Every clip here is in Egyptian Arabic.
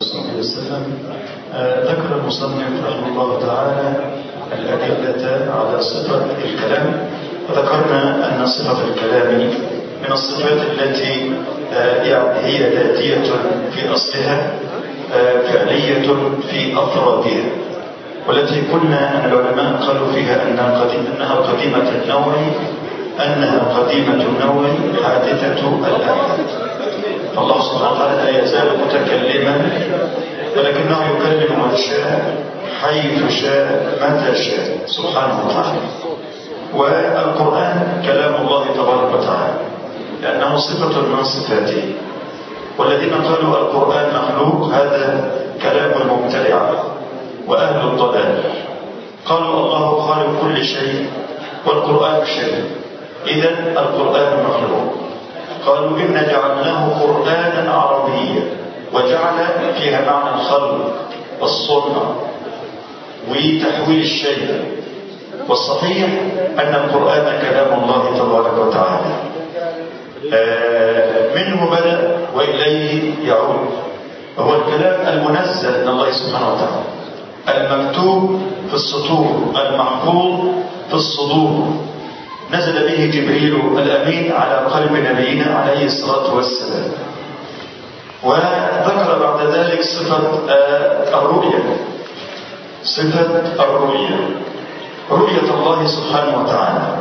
عليه وسلم ذكر المصنف رحمه الله تعالى الأدلة على صفة الكلام وذكرنا أن صفة الكلام من الصفات التي يعني هي ذاتية في أصلها فعلية في أفرادها والتي قلنا أن العلماء قالوا فيها أنها قديمة, أنها قديمة النوع أنها قديمة النوع حادثة الأحد الله سبحانه وتعالى لا يزال متكلما ولكنه يكلم من شاء حيث شاء متى شاء سبحانه وتعالى والقرآن كلام الله تبارك وتعالى لأنه صفة من صفاته والذين قالوا القرآن مخلوق هذا كلام المبتدعة وأهل الضلال قالوا الله خالق كل شيء والقرآن شيء إذا القرآن مخلوق قالوا إن جعلناه قرآنا عربيا وجعل فيها معنى الخلق والصنع وتحويل الشيء والصحيح أن القرآن كلام الله تبارك وتعالى منه بدأ وإليه يعود وهو الكلام المنزل من الله سبحانه وتعالى المكتوب في السطور المحفوظ في الصدور نزل به جبريل الأمين على قلب نبينا عليه الصلاة والسلام وذكر بعد ذلك صفة الرؤية صفة الرؤية رؤية الله سبحانه وتعالى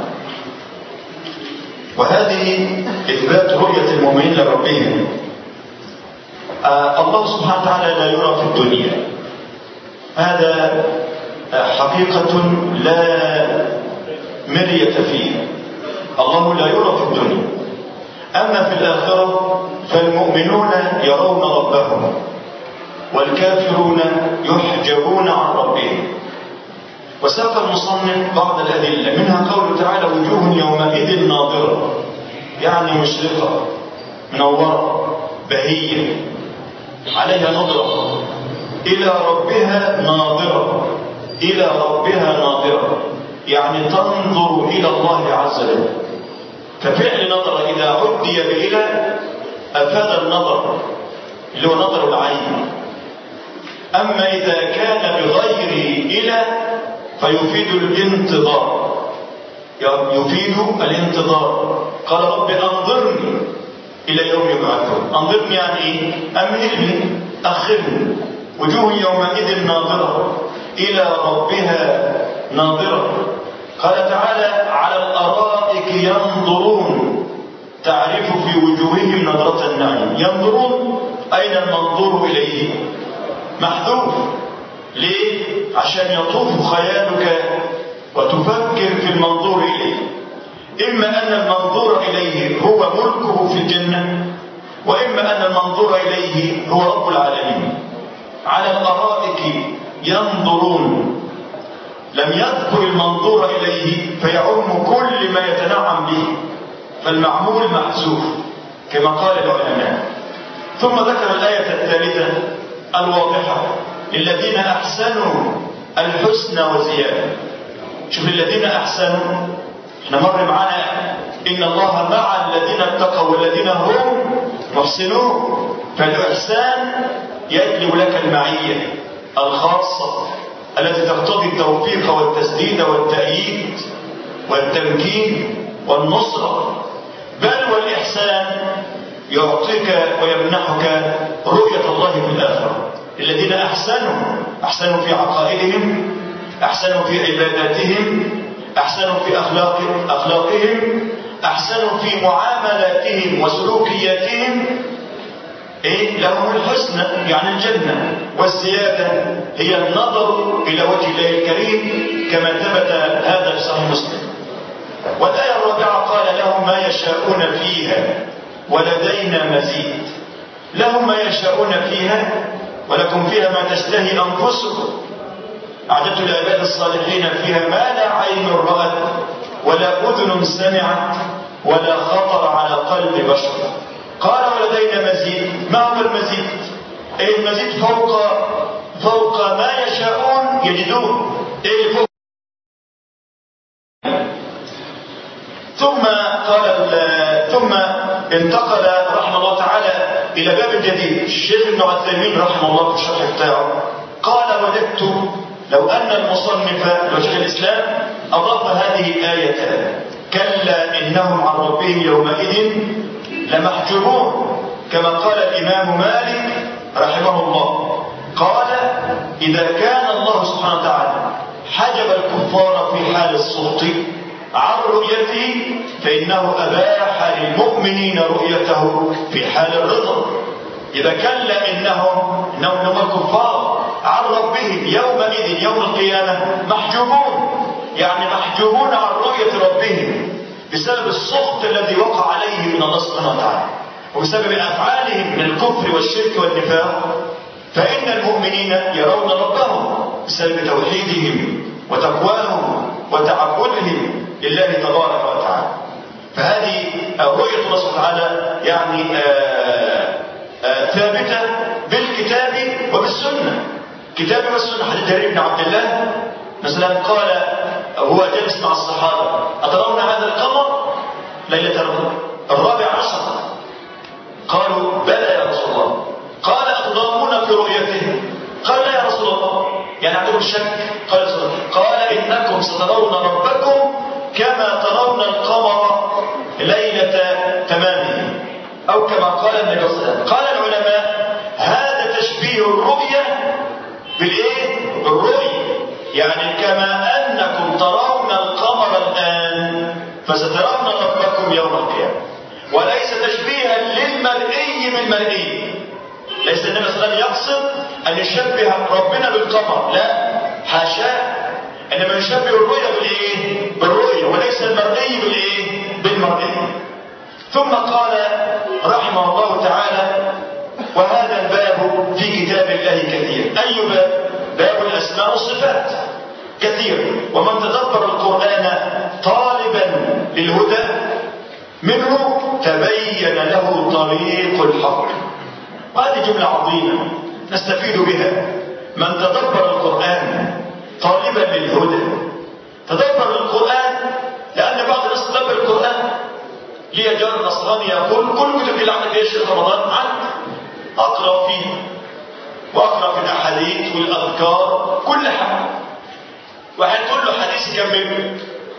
وهذه إثبات رؤية المؤمنين لربهم الله سبحانه وتعالى لا يرى في الدنيا هذا حقيقة لا مرية فيها الله لا يرى في الدنيا أما في الآخرة فالمؤمنون يرون ربهم والكافرون يحجبون عن ربهم وساق المصنف بعض الأدلة منها قوله تعالى وجوه يومئذ ناظرة يعني مشرقة منورة بهية عليها نظرة إلى ربها ناظرة إلى ربها ناظرة يعني تنظر إلى الله عز وجل ففعل نظر إذا عدي بإلى أفاد النظر اللي هو نظر العين أما إذا كان بغير إلى فيفيد الانتظار يفيد الانتظار قال رب أنظرني إلى يوم يبعثون أنظرني يعني إيه؟ أمهلني أخرني وجوه يومئذ ناظرة إلى ربها ناظرة قال تعالى على الأرائك ينظرون تعرف في وجوههم نظرة النعيم ينظرون أين المنظور إليه محذوف ليه عشان يطوف خيالك وتفكر في المنظور إليه إما أن المنظور إليه هو ملكه في الجنة وإما أن المنظور إليه هو رب العالمين على الأرائك ينظرون لم يذكر المنظور إليه فيعم كل ما يتنعم به فالمعمول محذوف كما قال العلماء ثم ذكر الآية الثالثة الواضحة للذين أحسنوا الحسنى وزيادة شوف الذين أحسنوا احنا مر معنا إن الله مع الذين اتقوا والذين هم محسنون فالإحسان يجلب لك المعية الخاصة التي تقتضي التوفيق والتسديد والتأييد والتمكين والنصرة بل والإحسان يعطيك ويمنحك رؤية الله في الآخرة الذين أحسنوا أحسنوا في عقائدهم أحسنوا في عباداتهم أحسنوا في أخلاق أخلاقهم أحسنوا في معاملاتهم وسلوكياتهم إيه؟ لهم الحسنى يعني الجنة والزيادة هي النظر إلى وجه الله الكريم كما ثبت هذا في صحيح مسلم والآية الرابعة قال لهم ما يشاءون فيها ولدينا مزيد لهم ما يشاءون فيها ولكم فيها ما تشتهي أنفسكم أعددت العباد الصالحين فيها ما لا عين رأت ولا أذن سمعت ولا خطر على قلب بشر قال ولدينا مزيد ما هو المزيد ايه المزيد فوق فوق ما يشاءون يجدون ايه فوق ثم قال ثم انتقل رحمه الله تعالى إلى باب جديد الشيخ ابن عثيمين رحمه الله في الشرح بتاعه قال وددت لو أن المصنف وشيخ الإسلام أضاف هذه الآية كلا إنهم عن ربهم يومئذ لمحجوبون كما قال الإمام مالك رحمه الله قال إذا كان الله سبحانه وتعالى حجب الكفار في حال السخط عن رؤيته فإنه أباح للمؤمنين رؤيته في حال الرضا إذا كلا إنهم إنهم هم الكفار عن ربهم يومئذ يوم القيامة محجوبون يعني محجوبون عن رؤية ربهم بسبب السخط الذي وقع عليه من الله سبحانه وتعالى وبسبب أفعالهم من الكفر والشرك والنفاق فإن المؤمنين يرون ربهم بسبب توحيدهم وتقواهم وتعبدهم لله تبارك وتعالى فهذه رؤية الله سبحانه وتعالى يعني آآ آآ ثابتة بالكتاب وبالسنة كتاب والسنة حديث جرير بن عبد الله مثلا قال هو جالس مع الصحابة أترون هذا القمر ليلة الرابع عشر قالوا بلى يا رسول الله قال أتضامون في رؤيته قال لا يا رسول الله يعني عندهم الشك قال رسول الله قال إنكم سترون ربكم كما ترون القمر ليلة تمامه أو كما قال النبي صلى الله عليه وسلم قال العلماء هذا تشبيه الرؤية بالإيه؟ بالرؤية يعني كما أنكم ترون القمر الآن فسترون ربكم يوم القيامة وليس تشبيها للمرئي بالمرئي ليس النبي صلى الله عليه وسلم يقصد أن يشبه ربنا بالقمر لا حاشاه إنما يشبه الرؤية بالإيه؟ بالرؤية وليس المرئي بالإيه؟ بالمرئي ثم قال رحمه الله تعالى وهذا الباب في كتاب الله كثير أي باب؟ باب الأسماء والصفات كثير ومن تدبر القرآن طالبا للهدى منه تبين له طريق الحق وهذه جملة عظيمة نستفيد بها من تدبر القرآن طالبا للهدى تدبر القرآن لأن بعض الناس تدبر القرآن لي جار نصراني يقول كل كتب اللي عندك ايش في رمضان عندي أقرأ فيه وأقرأ في الأحاديث والأذكار كل حاجة واحد تقول له حديث يكمل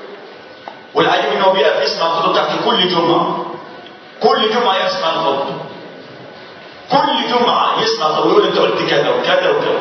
والعجيب انه بيقف يسمع الخطبه بتاعته كل جمعه كل جمعه يسمع الخطبه كل جمعه يسمع طب يقول انت قلت كذا وكذا وكذا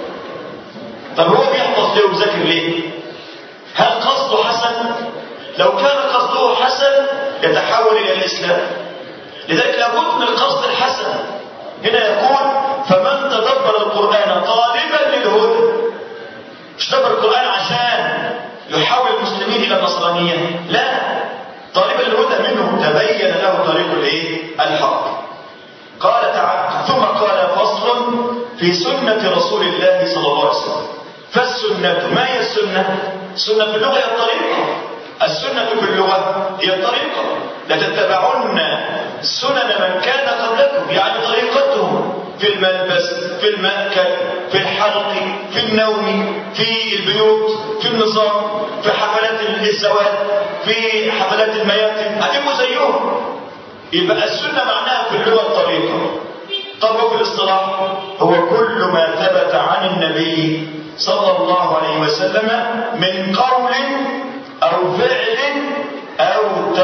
طب هو بيحفظ ليه وذاكر ليه؟ هل قصده حسن؟ لو كان قصده حسن يتحول الى الاسلام لذلك لابد من القصد الحسن هنا يقول فمن تدبر القران طالبا للهدى مش تدبر القران عشان يحول المسلمين الى النصرانيه لا طالبا للهدى منه تبين له طريق الايه الحق قال تعالى ثم قال فصل في سنه رسول الله صلى الله عليه وسلم فالسنه ما هي السنه السنه في اللغه هي الطريقه السنه في اللغه هي الطريقه لتتبعن سنن من كان قبلكم يعني طريقتهم في الملبس في المأكل في الحلق في النوم في البيوت في النظام في حفلات الزواج في حفلات المياتم هتبقوا زيهم يبقى السنة معناها في اللغة الطريقة طب وفي الاصطلاح هو كل ما ثبت عن النبي صلى الله عليه وسلم من قول أو فعل أو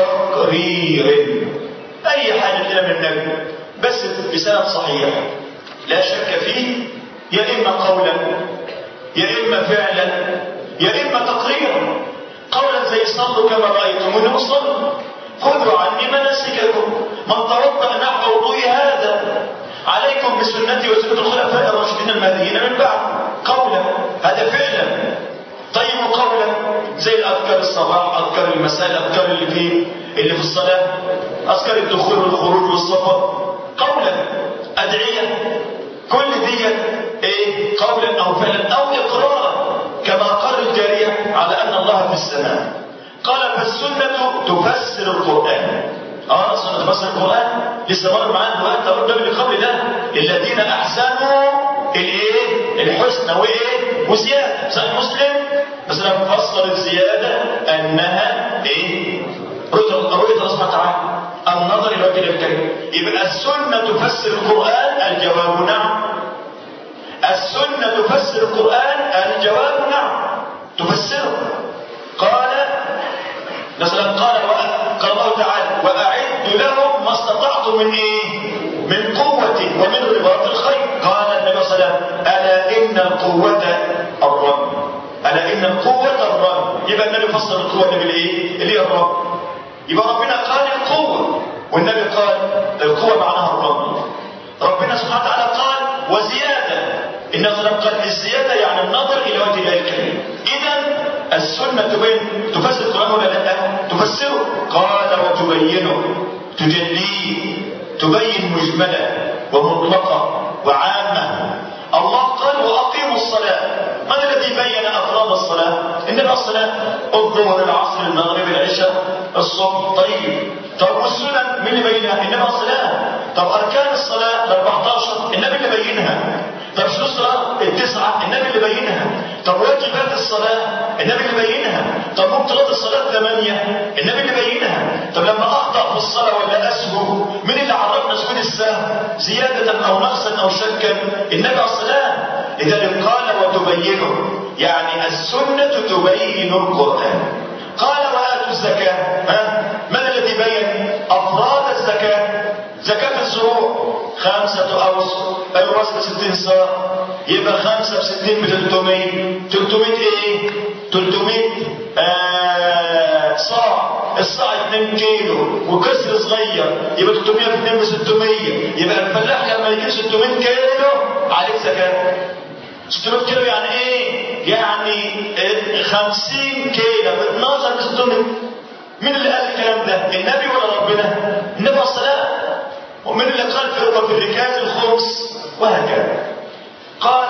تقرير أي حاجة كده من النبي بس بسند صحيح لا شك فيه يا إما قولا يا إما فعلا يا إما تقريرا قولا زي صلوا كما رأيتموني أصلي خذوا عني مناسككم من توضأ نحو وضوء هذا عليكم بسنتي وسنة الخلفاء الراشدين المهديين من بعد قولا هذا فعلا طيب قولا زي الأذكار الصباح أذكار المساء الأذكار اللي في اللي في الصلاة أذكار الدخول والخروج والسفر قولا أدعية كل دي إيه قولا أو فعلا أو إقرارا كما أقر الجارية على أن الله في السماء قال فالسنة تفسر القرآن اه سنة تفسر القرآن لسه مر معانا وأنت رب اللي قبل ده للذين أحسنوا الايه الحسنى وايه وزيادة صحيح مسلم مثلا فسر الزيادة أنها ايه رؤية رؤية الله سبحانه وتعالى النظر إلى وجه الكريم يبقى السنة تفسر القرآن الجواب نعم السنة تفسر القرآن الجواب نعم تفسره قال مثلا قال قال الله تعالى وأعد لهم ما استطعتم من إيه؟ من قوة ومن رباط الخير قال النبي صلى الله عليه وسلم ألا إن القوة الرب ألا إن القوة الرب يبقى النبي فسر القوة بالإيه؟ اللي هي الرب يبقى ربنا قال القوة والنبي قال القوة معناها الرب ربنا سبحانه وتعالى قال وزيادة إن قال الزيادة يعني النظر إلى وجه الله الكريم إذا السنة تبين تفسر القرآن ولا لا؟ تفسره قال وتبينه تجليه تبين مجملة ومطلقة وعامة الله قال وأقيموا الصلاة من الذي بين أفراد الصلاة إنما الصلاة الظهر العصر المغرب العشاء الصبح طيب طب والسنن من اللي بينها إنما الصلاة طب أركان الصلاة ال 14 النبي اللي بينها طب شو الصلاة التسعة النبي اللي بينها طب واجبات الصلاة النبي اللي بينها طب مبطلات الصلاة ثمانية النبي اللي بينها طب لما أخطأ في الصلاة ولا أسهو من اللي عرفنا سجود السهو زيادة أو نقصا أو شكا النبي عليه الصلاة لذلك قال وتبينه يعني السنة تبين القرآن قال وآتوا الزكاة ها؟ من الذي بين أفراد الزكاة زكاة الزروع خمسة أوس أيوة وزن ستين صاع يبقى خمسة بستين بتلتمية تلتمية إيه؟ تلتمية آه صاع الصاع 2 كيلو وكسر صغير يبقى 300 في 2 ب 600 يبقى الفلاح لما يجيب 600 كيلو عليه زكاة 600 كيلو يعني ايه؟ يعني 50 كيلو ب 12 ب 600 مين اللي قال الكلام ده؟ النبي ولا ربنا؟ النبي عليه الصلاة ومن اللي قال في في الركاز الخمس وهكذا قال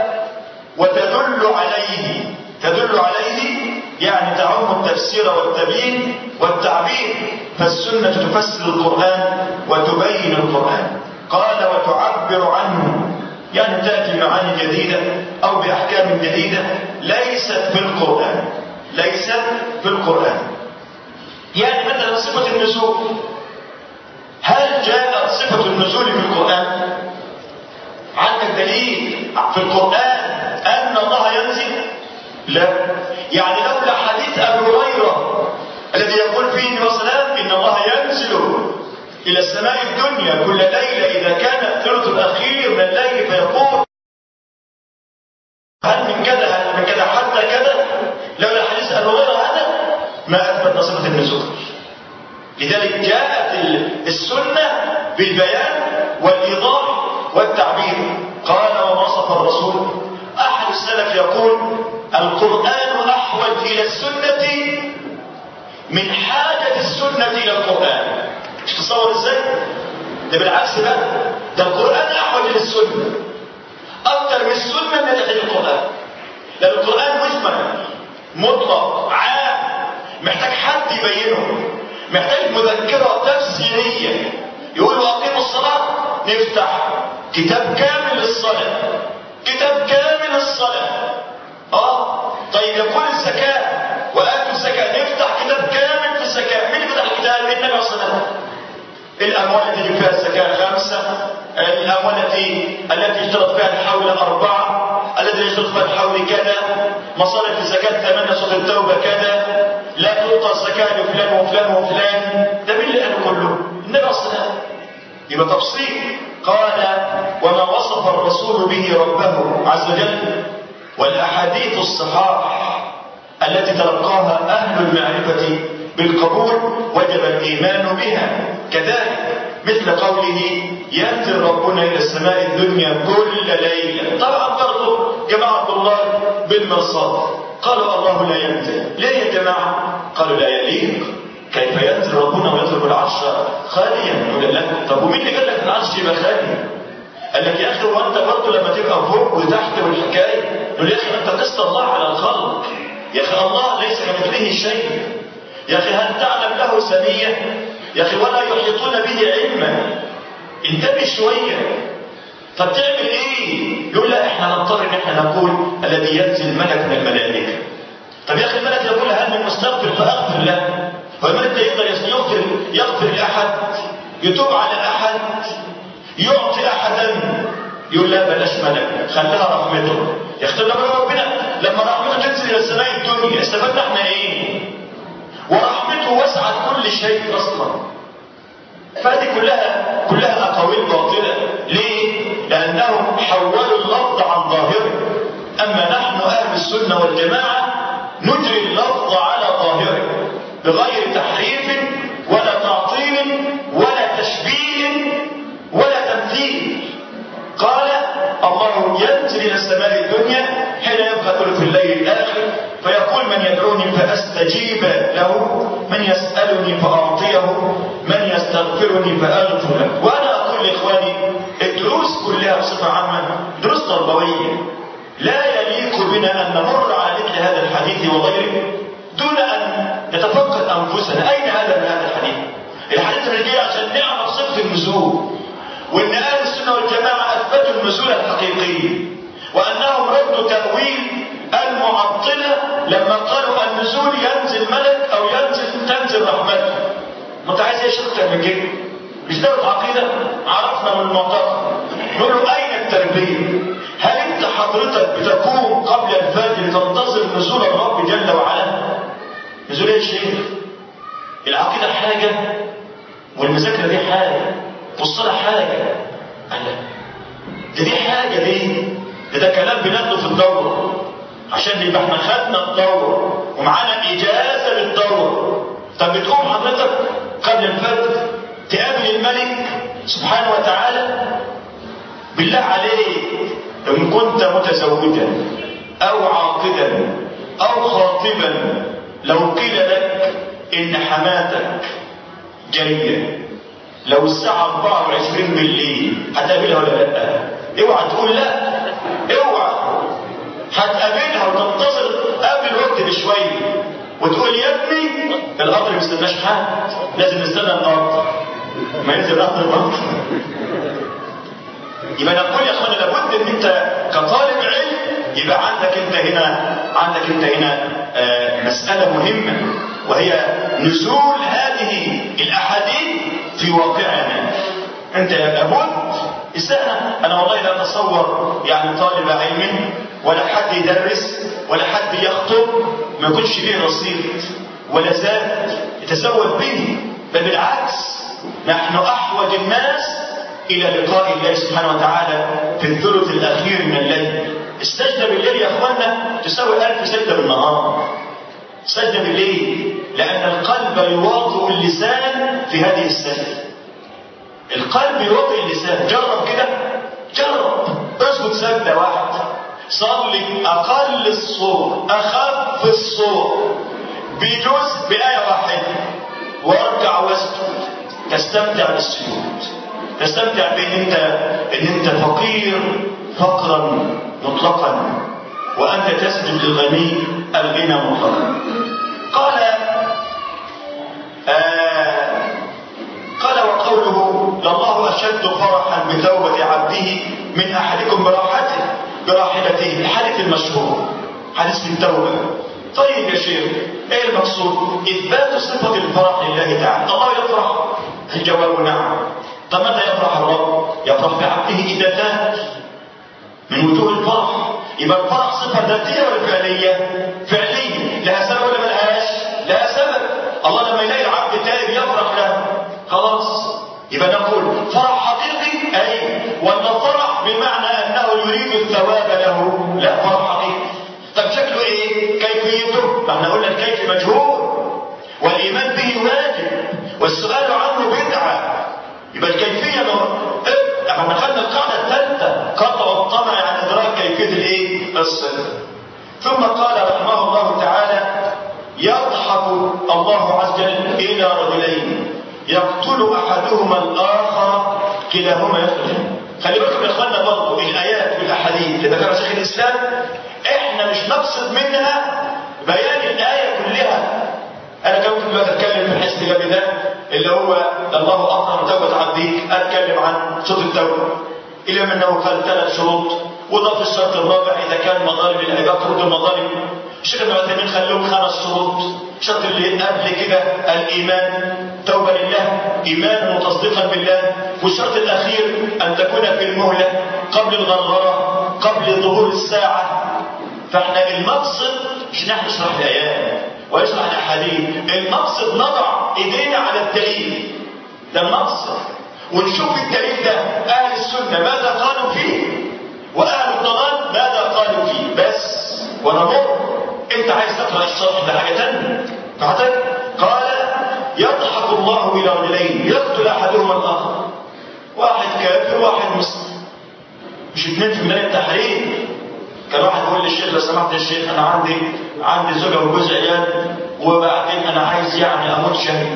وتدل عليه تدل عليه يعني تعم التفسير والتبيين والتعبير فالسنة تفسر القرآن وتبين القرآن قال وتعبر عنه يعني تأتي معاني جديدة أو بأحكام جديدة ليست في القرآن ليست في القرآن يعني مثلا صفة النزول هل جاءت صفة النزول في القرآن عندك دليل في القرآن أن الله ينزل لا يعني لولا حديث أبي هريرة الذي يقول فيه النبي صلى الله عليه وسلم إن الله ينزل إلى السماء الدنيا كل ليلة إذا كان الثلث الأخير من الليل فيقول هل من كذا هل من كذا حتى كذا لولا حديث أبي هريرة هذا ما أثبت صفة النزول لذلك جاءت السنة بالبيان والإيضاح والتعبير قال ووصف الرسول أحد السلف يقول القرآن أحوج إلى السنة من حاجة السنة إلى القرآن مش تصور ازاي؟ ده بالعكس بقى ده القرآن أحوج إلى السنة أكثر من السنة من ناحية القرآن لأن القرآن مجمل مطلق عام محتاج حد يبينه محتاج مذكرة تفسيرية يقول وأقيموا الصلاة نفتح كتاب كامل للصلاة كتاب كامل للصلاة اه طيب يقول الزكاة وآتوا الزكاة نفتح كتاب كامل في الزكاة مين فتح الكتاب النبي عليه الصلاة الأموال التي يجب فيها الزكاة خمسة الأموال التي التي يشترط فيها الحول أربعة الذي يشترط فيها الحول كذا مصارف الزكاة ثمانية صوت التوبة كذا لا تعطى الزكاة لفلان وفلان وفلان ده مين اللي قاله كله؟ النبي عليه الصلاة يبقى تفصيل قال وما وصف الرسول به ربه عز وجل والأحاديث الصحاح التي تلقاها أهل المعرفة بالقبول وجب الإيمان بها كذلك مثل قوله ينزل ربنا إلى السماء الدنيا كل ليلة طبعا برضه جماعة عبد الله بالمرصاد قالوا الله لا ينزل ليه يا جماعة قالوا لا يليق كيف ينزل ربنا ويترك العرش خاليا يقول لك طب ومين اللي قال لك العرش يبقى خالي قال لك يا اخي هو انت برضه لما تبقى فوق وتحت والحكايه يقول يا اخي انت قست الله على الخلق يا اخي الله ليس كمثله شيء يا اخي هل تعلم له سميه يا اخي ولا يحيطون به علما انتبه شويه طب تعمل ايه يقول لا احنا نضطر ان احنا نقول الذي ينزل ملك من الملائكه طب يا اخي الملك يقول هل من مستغفر فاغفر له والملك ده يقدر يغفر يغفر لاحد يتوب على احد يعطي احدا يقول لا بلاش ملك خليها رحمته يختار لما ربنا لما رحمته تنزل الى السماء الدنيا استفدنا احنا ايه ورحمته وسعت كل شيء اصلا فهذه كلها كلها اقاويل باطله ليه لانهم حولوا اللفظ عن ظاهره اما نحن اهل السنه والجماعه نجري اللفظ على ظاهره بغير تحريف ولا تعطيل ولا تشبيه ولا تمثيل قال الله ينزل الى السماء الدنيا حين يبقى ثلث الليل الاخر فيقول من يدعوني فاستجيب له من يسالني فاعطيه من يستغفرني فاغفر له وانا اقول لاخواني الدروس كلها بصفه عامه دروس تربويه لا يليق بنا ان نمر على مثل هذا الحديث وغيره دون ان نتفقد انفسنا اين هذا من هذا الحديث الحديث اللي جاي عشان نعرف صفه النزول وان اهل السنه والجماعه اثبتوا النزول الحقيقي وانهم ردوا تاويل المعطله لما قالوا النزول ينزل ملك او ينزل تنزل رحمته ما انت عايز ايش اكتر من كده مش دوله عقيده عرفنا من المعتقد نقول له اين التربيه هل انت حضرتك بتقوم قبل الفجر تنتظر نزول الرب جل وعلا نزول ايه يا شيخ العقيده حاجه والمذاكره دي حاجه والصلاه حاجه قال لا ده دي حاجه دي ده, ده كلام بناخده في الدوره عشان يبقى احنا خدنا الدوره ومعانا اجازه للدوره طب بتقوم حضرتك قبل الفجر تقابل الملك سبحانه وتعالى بالله عليك ان كنت متزوجا او عاقدا او خاطبا لو قيل لك ان حماتك جايه لو الساعة 24 بالليل هتقابلها ولا لا؟ اوعى تقول لا اوعى هتقابلها وتنتظر قبل الوقت بشوية وتقول يا ابني القطر ما يستناش حد لازم نستنى القطر ما ينزل القطر برضه يبقى نقول يا اخوانا لابد ان انت كطالب علم يبقى عندك انت هنا عندك انت هنا آه مسألة مهمة وهي نزول هذه الاحاديث في واقعنا انت لابد السنة انا والله لا اتصور يعني طالب علم ولا حد يدرس ولا حد يخطب ما يكونش ليه رصيد ولا زاد يتزود به بل بالعكس نحن احوج الناس الى لقاء الله سبحانه وتعالى في الثلث الاخير من الليل السجدة بالليل يا اخوانا تساوي ألف سجدة بالنهار سجدة بالليل لأن القلب يواطئ اللسان في هذه السجدة القلب يواطئ اللسان جرب كده جرب اسجد سجدة واحدة صلي أقل الصوت أخف الصوت بجزء بآية واحدة واركع واسجد تستمتع بالسجود تستمتع بان انت ان انت فقير فقرا مطلقا وانت تسجد للغني الغنى مطلقا قال آه قال وقوله لله اشد فرحا بتوبه عبده من احدكم براحته براحلته الحديث المشهور حديث في التوبه طيب يا شيخ ايه المقصود اثبات صفه الفرح لله تعالى الله يفرح الجواب نعم طب متى يفرح الرب يفرح بعبده اذا تاب من وجوه الفرح يبقى الفرح صفه ذاتيه ولا فعليه فعليه لها سبب ولا ملهاش لها سبب الله لما يلاقي العبد تائب يفرح له خلاص يبقى نقول فرح حقيقي اي ولا فرح بمعنى انه يريد الثواب له لا فرح حقيقي طب شكله ايه كيفيته ما احنا قلنا الكيف مجهول والايمان به واجب والسؤال عنه بدعه يبقى الكيفيه لو احنا خدنا القاعده الثالثه قطع الطمع عن ادراك كيفيه الايه الصدق ثم قال رحمه الله تعالى يضحك الله عز وجل الى رجلين يقتل احدهما الاخر كلاهما يخرج خلي بالكم يا اخوانا برضه الايات والاحاديث اللي ذكرها شيخ الاسلام احنا مش نقصد منها بيان الايه كلها انا كنت دلوقتي اتكلم في الحس اللي ده اللي هو الله اكرم توبه عبديك اتكلم عن صوت التوبه الا انه قال ثلاث شروط وضاف الشرط الرابع اذا كان مظالم يطرد المظالم الشيخ ابن عثيمين خلوهم خمس شروط الشرط اللي قبل كده الايمان توبه لله ايمان وتصديقا بالله والشرط الاخير ان تكون في المهله قبل الغرغره قبل ظهور الساعه فاحنا المقصد مش نحن نشرح الايات ويشرح الاحاديث المقصد نضع ايدينا على الدليل ده المقصد ونشوف الدليل ده اهل السنه ماذا قالوا فيه واهل الضلال ماذا قالوا فيه بس ونمر انت عايز تقرا الشرح ده حاجه ثانيه فحضرتك قال يضحك الله الى رجلين يقتل احدهما الاخر واحد كافر واحد مسلم مش اثنين في ميدان التحرير كان واحد بيقول للشيخ لو سمحت يا شيخ انا عندي عندي زوجه وجوز عيال وبعدين انا عايز يعني اموت شهيد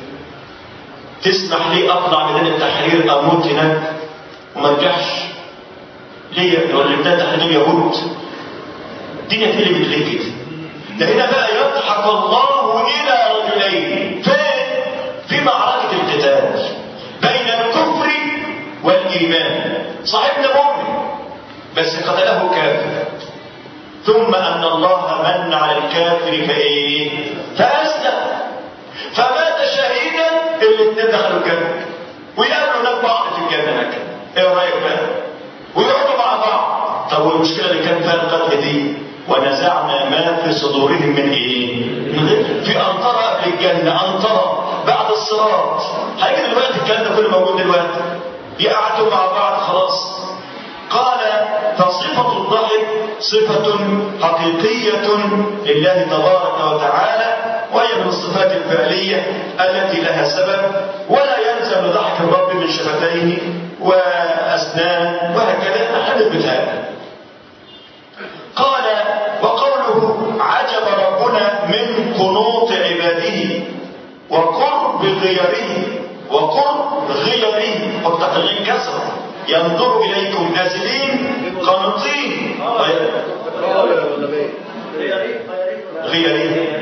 تسمح لي اطلع ميدان التحرير اموت هناك وما ارجعش ليه يا ابني ولا ميدان التحرير يهود الدنيا تقلبت ليه كده ده هنا بقى يضحك الله الى رجلين فين في معركه القتال بين الكفر والايمان صاحبنا مؤمن بس قتله كافر ثم ان الله من على الكافر فايه فاسلم فمات شهيدا الاثنين دخلوا الجنه ويقابلوا هناك بعض في الجنه هناك ايه رايك بقى ويقعدوا مع بعض طب والمشكله اللي كان فيها القتل دي ونزعنا ما في صدورهم من ايه من غير في انطره قبل الجنه انطره بعد الصراط هيجي دلوقتي الكلام ده كله موجود دلوقتي يقعدوا مع بعض خلاص قال فصفة الضحك صفة حقيقية لله تبارك وتعالى وهي من الصفات الفعلية التي لها سبب ولا يلزم لضحك الرب من شفتيه وأسنان وهكذا نحدث هذا قال وقوله عجب ربنا من قنوط عباده وقرب غيره وقرب غيره وبتقليل كسر ينظر إليكم نازلين قانطين غيره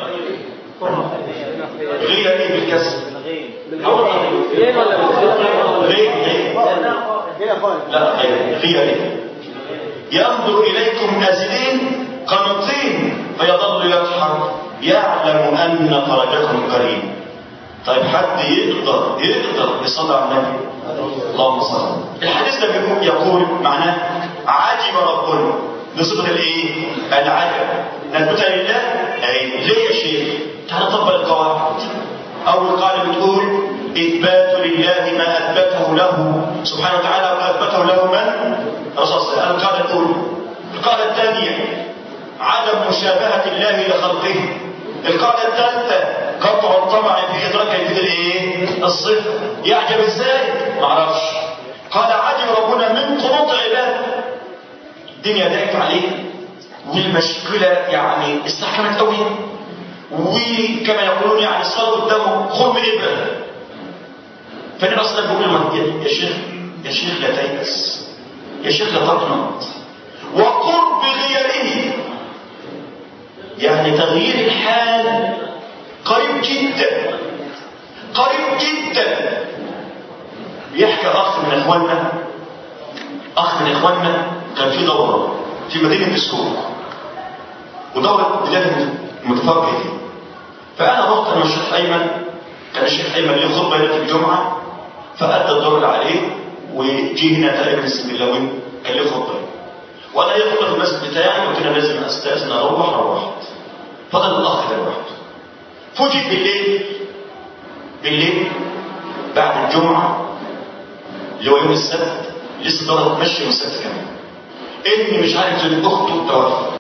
غيره بالكسر غين ولا غير غير لا غير غيره ينظر إليكم نازلين قانطين فيظل يضحك يعلم أن فرجكم قريب طيب حد يقدر يقدر يصلي على النبي اللهم صل الحديث ده بيقول يقول معناه عجب ربنا بصفه الايه العجب نثبتها لله اي ليه يا شيخ تعال نطبق القواعد اول قاعده بتقول اثبات لله ما اثبته له سبحانه وتعالى واثبته له من الرسول صلى الله عليه وسلم القاعده الاولى القاعده الثانيه عدم مشابهه الله لخلقه القاعده الثالثه قطع الطمع في ادراك كيفيه الايه الصفه يعجب ازاي معرفش قال عجب ربنا من قنوط عباده الدنيا ضاقت عليه والمشكله يعني استحكمت قوي وكما يقولون يعني صار قدامه خرم الابره فالنبي صلى الله عليه وسلم بيقول يا شيخ يا شيخ لا تيأس يا شيخ لا تقنط وقرب غيره يعني تغيير الحال قريب جدا قريب جدا بيحكي اخ من اخواننا اخ من اخواننا كان في دوره في مدينه السوق ودوره بلاد متفرقه دي فانا رحت انا والشيخ ايمن كان الشيخ ايمن له خطبه ليله الجمعه فادى الدور اللي عليه وجي هنا تقريبا السبيلاوي كان له خطبه وانا ليا خطبه في المسجد بتاعي قلت انا لازم استاذن اروح روحت فضل الاخ ده لوحده فوجئ بالليل بالليل بعد الجمعة اللي هو يوم السبت لسه ضرب مشي يوم السبت كمان ابني مش عارف زي اخته توفى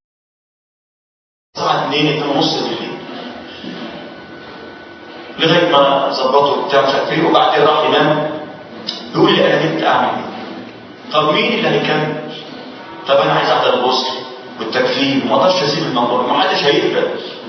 الساعة 2 2 ونص بالليل لغاية ما ظبطوا بتاع مش عارف ايه وبعدين راح ينام بيقول لي انا جيت اعمل ايه؟ طب مين اللي هيكمل؟ طب انا عايز احضر الغسل والتكفين وما اقدرش اسيب الموضوع ما حدش هيقبل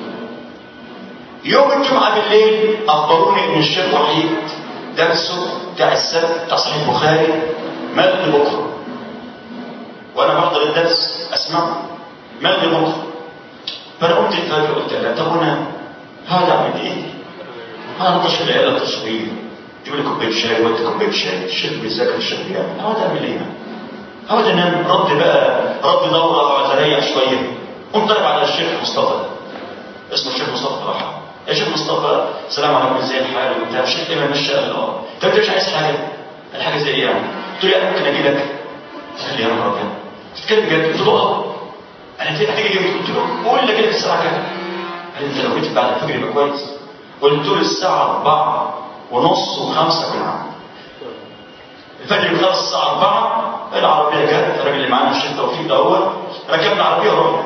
يوم الجمعة بالليل أخبروني إن الشيخ وحيد درسه بتاع السبت بتاع صحيح البخاري مد بكرة وأنا بحضر الدرس أسمعه مد بكرة فأنا قلت الفجر قلت لا طب أنا هذا أعمل إيه؟ أنا أطش العيال التصوير تجيب لي كوباية شاي وأنت كوباية شاي الشيخ بيذاكر الشيخ بيعمل هذا أعمل إيه؟ هذا أنام رد بقى رد دورة وأقعد أريح شوية قمت طالب على الشيخ مصطفى اسمه الشيخ مصطفى فرحة يا شيخ مصطفى السلام عليكم ازاي الحال وبتاع الشيخ ايمن مشى قال اه طب انت مش عايز حاجه؟ قال حاجه زي ايه يعني؟ قلت له انا ممكن اجي لك قال لي يا نهار ابيض تتكلم بجد قلت له اه انا هتيجي امتى؟ قلت له قول لي كده في الساعه كام؟ قال لي انت لو جيت بعد الفجر يبقى كويس قلت له الساعه 4 ونص و5 كنا عندي الفجر بخلص الساعه 4 العربيه جت الراجل اللي معانا الشيخ توفيق ده هو ركبنا العربيه ورحنا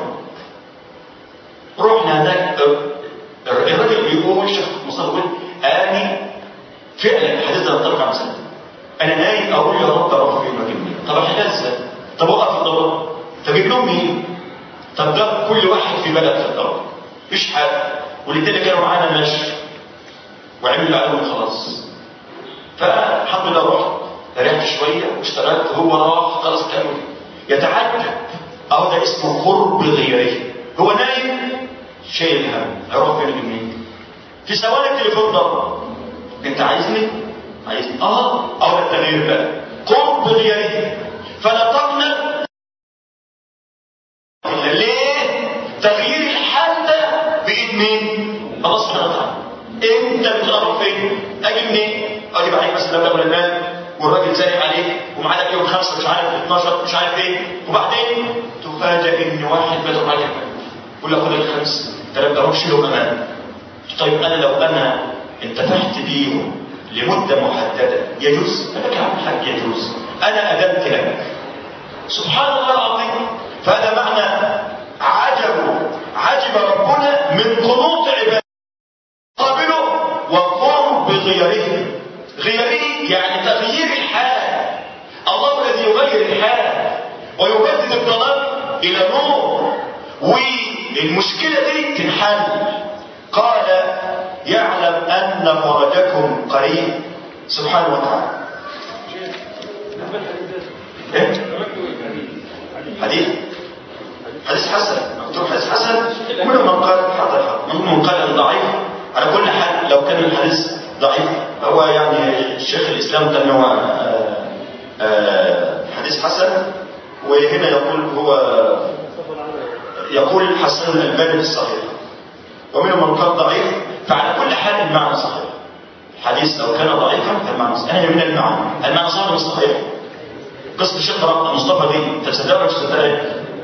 رحنا هناك الراجل بيقول الشيخ مصطفى بيقول اني فعلا الحديث ده ينطبق على مسلم انا نايم اقول يا رب اروح فين واجيب مين طب احنا ازاي طب اوقف الدوره طب اجيب لهم مين طب ده كل واحد في بلد في الدوره مفيش حاجه والاثنين كانوا معانا ماشي وعملوا اللي عليهم خلاص فالحمد لله رحت ريحت شويه واشتغلت هو راح خلاص كانوا يتعجب اهو ده اسمه قرب غيره هو نايم شايل هم هيروح فين منين في ثواني التليفون ضرب انت عايزني عايزني اه او التغيير بقى قرب غيره فلا تقنط ليه تغيير الحال ده بايد مين الله سبحانه وتعالى انت بتقرب فين اجي منين اجيب عليك مثلا مبلغ المال والراجل زانق عليك ومعاك يوم خمسه مش عارف 12 مش عارف ايه وبعدين تفاجئ ان واحد بدأ معاك يقول لك خد الخمس ثلاث اروح شيلهم امان طيب انا لو انا انتفعت بيهم لمده محدده يجوز؟ قال لك يا عم الحاج يجوز انا اذنت لك سبحان الله العظيم فهذا معنى عجب عجب ربنا من قنوط عباده قابله وقرب غيره غيره يعني تغيير الحال الله الذي يغير الحال ويبدل الظلام الى نور والمشكله دي تنحل قال يعلم ان فرجكم قريب سبحانه وتعالى ايه حديث حديث حسن مكتوب حديث حسن ومنهم من قال حاضر حاضر منهم من قال ضعيف على كل حال لو كان الحديث ضعيف هو يعني شيخ الاسلام كان هو حديث حسن وهنا يقول هو يقول حسن الالباني في الصحيح ومنهم من قال ضعيف فعلى كل حال المعنى صحيح الحديث لو كان ضعيفا فالمعنى صحيح انا من المعنى المعنى صحيح مش صحيح قصة الشيخ مصطفى دي تصدقها ولا تصدقها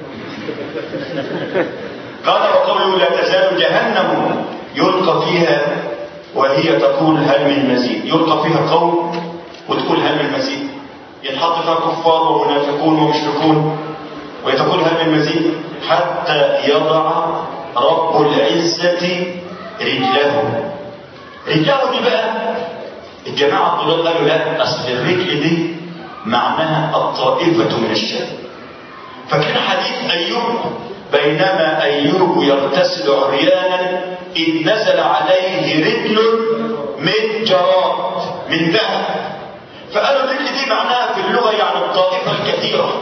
قال وقوله لا تزال جهنم يلقى فيها وهي تقول هل من مزيد يلقى فيها قوم وتقول هل من مزيد ينحط فيها كفار ومنافقون ومشركون وتقول هل من مزيد حتى يضع رب العزة رجله رجله دي بقى الجماعة الضلال قالوا لا أصل الرجل دي معناها الطائفة من الشام فكان حديث أيوب بينما أيوب يغتسل عريانا إذ نزل عليه رجل من جراد من ذهب فقالوا الرجل دي معناها في اللغة يعني الطائفة الكثيرة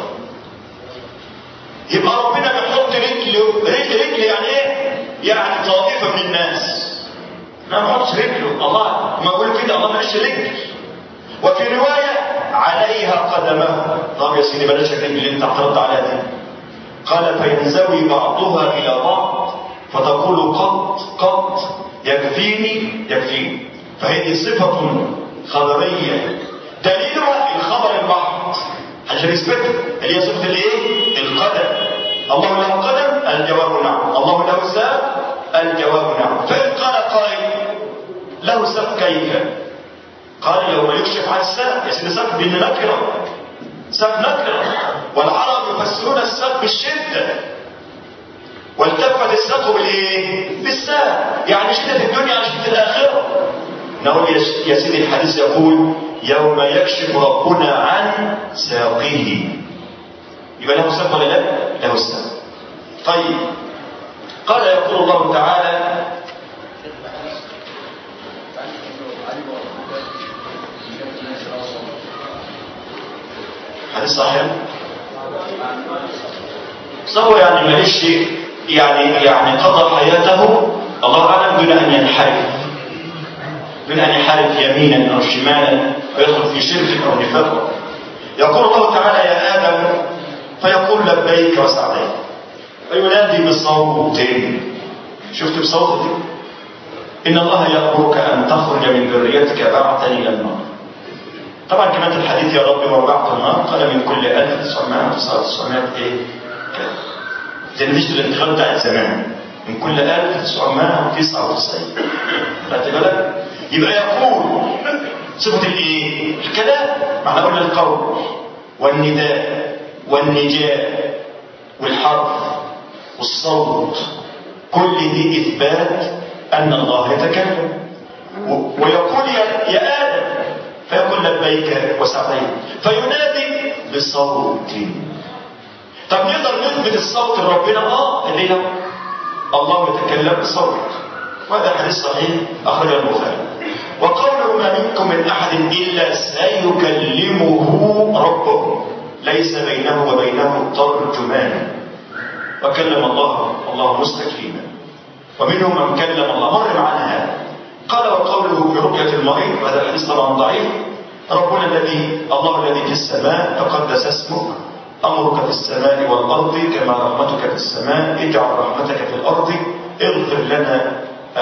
يبقى ربنا بيحط رجل رجل رجل يعني ايه؟ يعني طائفة من الناس ما بحطش رجله الله ما اقول كده الله ماليش رجل وفي رواية عليها قدمه طب يا سيدي بلاش الرجل اللي انت اعترضت عليها دي قال فينزوي بعضها الى بعض فتقول قط قط يكفيني يكفيني فهذه صفة خبرية دليلها الخبر المحض عشان يثبتها اللي هي صفة الايه؟ القدم الله له قدم الجواب نعم الله له ساق الجواب نعم فإن قال قائل له ساق كيف؟ قال يوم يكشف عن الساق يا سيدي ساق بين نكرة ساق نكرة والعرب يفسرون الساق بالشدة والتفت الساق بالايه؟ بالساق يعني شدة الدنيا على شدة الآخرة نقول يا سيدي الحديث يقول يوم يكشف ربنا عن ساقه يبقى له ساق ولا لا؟ له ساق طيب قال يقول الله تعالى حديث صحيح صهو يعني ماليش يعني يعني قضى حياته الله اعلم دون ان ينحرف دون ان يحارب يمينا او شمالا ويدخل في شرك او نفاق يقول الله تعالى يا ادم فيقول لبيك وسعديك فينادي بصوت شفت بصوت دي إن الله يأمرك أن تخرج من ذريتك بعثا إلى النار طبعا كمان الحديث يا رب وبعث النار قال من كل 1999 ايه زي ما تشتري الانتخاب بتاعت زمان من كل 1999 خدت بالك يبقى يقول صفة الايه الكلام معنى قلنا القول والنداء والنجاء والحرف والصوت كل دي اثبات ان الله يتكلم ويقول يا, يا ادم فيقول لبيك وسعديك فينادي بصوت طب نقدر نثبت الصوت لربنا اه اللي هو الله يتكلم بصوت وهذا حديث صحيح اخرجه البخاري وقوله ما منكم من احد الا سيكلمه ربه ليس بينه وبينه ترجمان وكلم الله الله مستكلما ومنهم من كلم الله مر معنا هذا قال وقوله في رقية المريض وهذا الحديث طبعا ضعيف ربنا الذي الله الذي في السماء تقدس اسمك أمرك في السماء والأرض كما رحمتك في السماء اجعل رحمتك في الأرض اغفر لنا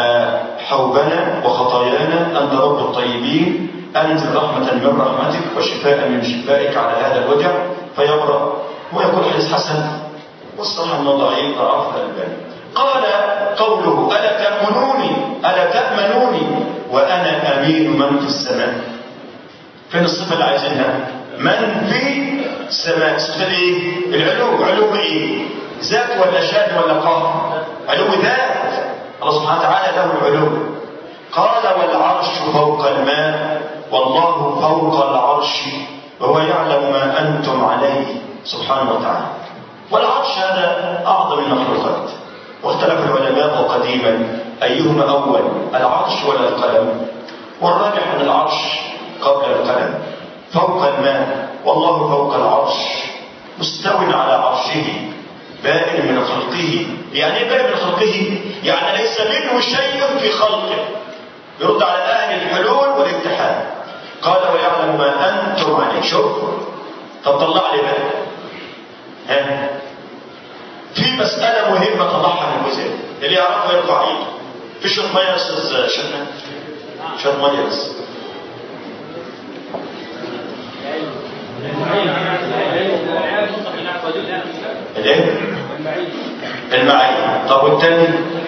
حوبنا وخطايانا أنت رب الطيبين أنزل رحمة من رحمتك وشفاء من شفائك على هذا الوجع فيبرأ ويقول حديث حسن والصراحة أنه ضعيف ضعف الألباني قال قوله ألا تأمنوني ألا تأمنوني وأنا أمين من في السماء فين الصفة اللي عايزينها من في السماء صفة ايه العلو علو ايه ذات ولا شان ولا قهر علو ذات الله سبحانه وتعالى له العلو قال والعرش فوق الماء والله فوق العرش وهو يعلم ما أنتم عليه سبحانه وتعالى والعرش هذا أعظم المخلوقات واختلف العلماء قديما أيهما أول العرش ولا القلم والراجح أن العرش قبل القلم فوق الماء والله فوق العرش مستو على عرشه بائن من خلقه يعني ايه بائن من خلقه يعني ليس منه شيء في خلقه يرد على اهل الحلول والاتحاد قال ويعلم ما انتم عليه شوف طب طلع لي بقى ها في مسألة مهمة طلعها من الجزء اللي يعرفها يرفع ايده في شوط ميه يا استاذ شفنا شوط ميه بس الايه المعين طب والتاني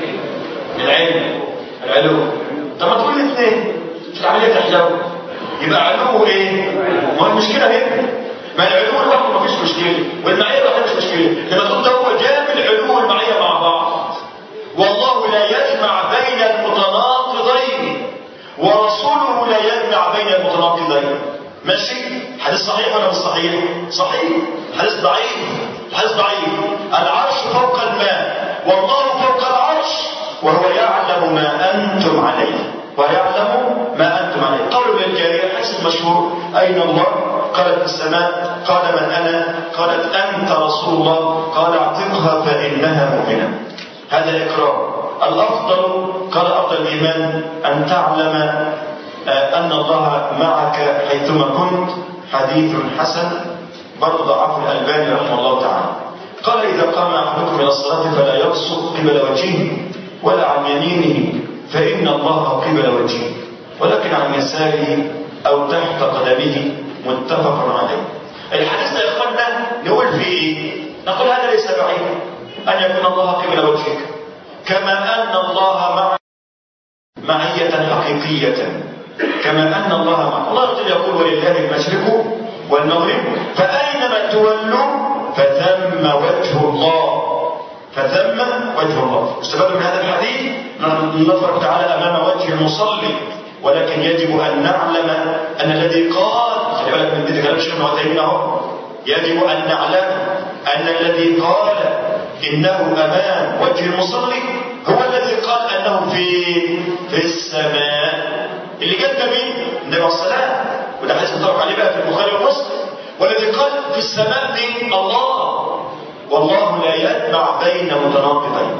العلم العلو طب ما تقول الاثنين في العمليه تحلو يبقى علو ايه ما المشكله هنا ما العلو لوحده ما فيش مشكله والمعيه لوحدها مش مشكله لما تقول ده هو جاب العلو والمعيه مع بعض والله لا يجمع بين المتناقضين ورسوله لا يجمع بين المتناقضين ماشي حديث صحيح ولا مش صحيح صحيح حديث ضعيف حديث ضعيف العرش فوق الماء والله فوق العرش وهو يعلم ما انتم عليه ويعلم ما انتم عليه قول للجاريه الحديث المشهور اين الله قالت في السماء قال من انا قالت انت رسول الله قال اعتقها فانها مؤمنه هذا الاكرام الافضل قال افضل الايمان ان تعلم أن الله معك حيثما كنت حديث حسن برضه ضعفه الألباني رحمه الله تعالى قال إذا قام أحدكم إلى الصلاة فلا يبصق قبل وجهه ولا عن يمينه فإن الله قبل وجهه ولكن عن يساره أو تحت قدمه متفق عليه الحديث ده يا إخواننا نقول فيه إيه؟ نقول هذا ليس بعيدا أن يكون الله قبل وجهك كما أن الله مع معية حقيقية كما أن الله مع الله يقول ولله المشرق والمغرب فأينما تولوا فثم وجه الله فثم وجه الله استفاد من هذا الحديث نظر تعالى أمام وجه المصلي ولكن يجب أن نعلم أن الذي قال خلي بالك من دي كلام الشيخ ابن عثيمين اهو يجب أن نعلم أن الذي قال إنه أمام وجه المصلي هو الذي قال أنه في في السماء اللي جاب ده مين؟ النبي عليه الصلاة وده حديث متفق عليه بقى في البخاري ومسلم والذي قال في السماء مين؟ الله والله لا يجمع بين متناقضين